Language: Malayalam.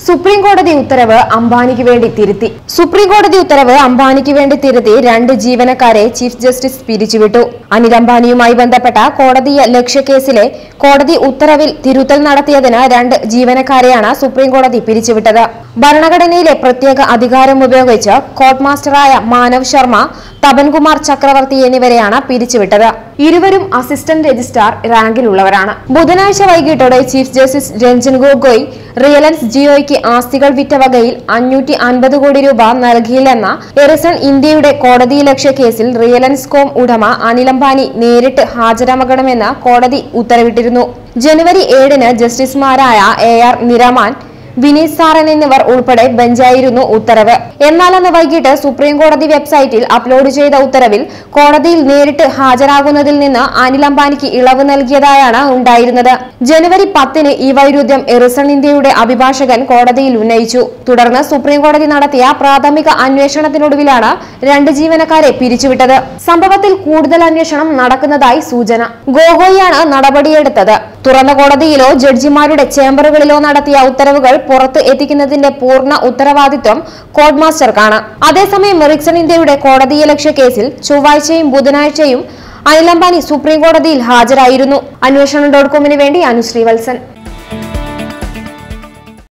സുപ്രീം കോടതി ഉത്തരവ് അംബാനിക്ക് വേണ്ടി തിരുത്തി സുപ്രീം കോടതി ഉത്തരവ് അംബാനിക്ക് വേണ്ടി തിരുത്തി രണ്ട് ജീവനക്കാരെ ചീഫ് ജസ്റ്റിസ് പിരിച്ചുവിട്ടു അനിൽ അംബാനിയുമായി ബന്ധപ്പെട്ട കോടതി ലക്ഷ്യക്കേസിലെ കോടതി ഉത്തരവിൽ തിരുത്തൽ നടത്തിയതിന് രണ്ട് ജീവനക്കാരെയാണ് സുപ്രീം കോടതി പിരിച്ചുവിട്ടത് ഭരണഘടനയിലെ പ്രത്യേക അധികാരം ഉപയോഗിച്ച് കോർട്ട് മാസ്റ്ററായ മാനവ് ശർമ്മ തപൻകുമാർ ചക്രവർത്തി എന്നിവരെയാണ് പിരിച്ചുവിട്ടത് ഇരുവരും അസിസ്റ്റന്റ് രജിസ്ട്രാർ റാങ്കിലുള്ളവരാണ് ബുധനാഴ്ച വൈകിട്ടോടെ ചീഫ് ജസ്റ്റിസ് രഞ്ജൻ ഗൊഗോയ് റിലയൻസ് ജിയോയ്ക്ക് ആസ്തികൾ വിറ്റ വകയിൽ അഞ്ഞൂറ്റി അൻപത് കോടി രൂപ നൽകിയില്ലെന്ന എറിസൺ ഇന്ത്യയുടെ കോടതിയലക്ഷ്യ കേസിൽ റിലയൻസ് കോം ഉടമ അനിൽ അംബാനി നേരിട്ട് ഹാജരാകണമെന്ന് കോടതി ഉത്തരവിട്ടിരുന്നു ജനുവരി ഏഴിന് ജസ്റ്റിസുമാരായ എ ആർ നിരമാൻ വിനീത് സാറൻ എന്നിവർ ഉൾപ്പെടെ ബെഞ്ചായിരുന്നു ഉത്തരവ് എന്നാൽ അന്ന് വൈകിട്ട് സുപ്രീം കോടതി വെബ്സൈറ്റിൽ അപ്ലോഡ് ചെയ്ത ഉത്തരവിൽ കോടതിയിൽ നേരിട്ട് ഹാജരാകുന്നതിൽ നിന്ന് അനിൽ അംബാനിക്ക് ഇളവ് നൽകിയതായാണ് ഉണ്ടായിരുന്നത് ജനുവരി പത്തിന് ഈ വൈരുദ്ധ്യം എറിസൺ ഇന്ത്യയുടെ അഭിഭാഷകൻ കോടതിയിൽ ഉന്നയിച്ചു തുടർന്ന് സുപ്രീം കോടതി നടത്തിയ പ്രാഥമിക അന്വേഷണത്തിനൊടുവിലാണ് രണ്ട് ജീവനക്കാരെ പിരിച്ചുവിട്ടത് സംഭവത്തിൽ കൂടുതൽ അന്വേഷണം നടക്കുന്നതായി സൂചന ഗോഗോയാണ് നടപടിയെടുത്തത് തുറന്ന കോടതിയിലോ ജഡ്ജിമാരുടെ ചേംബറുകളിലോ നടത്തിയ ഉത്തരവുകൾ പുറത്ത് എത്തിക്കുന്നതിന്റെ പൂർണ്ണ ഉത്തരവാദിത്വം കോർട്ട് മാസ്റ്റർക്കാണ് അതേസമയം മെറിക്സൺ ഇന്ത്യയുടെ കോടതിയലക്ഷ്യ കേസിൽ ചൊവ്വാഴ്ചയും ബുധനാഴ്ചയും അനിൽ അംബാനി സുപ്രീം കോടതിയിൽ ഹാജരായിരുന്നു അന്വേഷണം ഡോട്ട് കോമിന് വേണ്ടി അനുശ്രീ വത്സൻ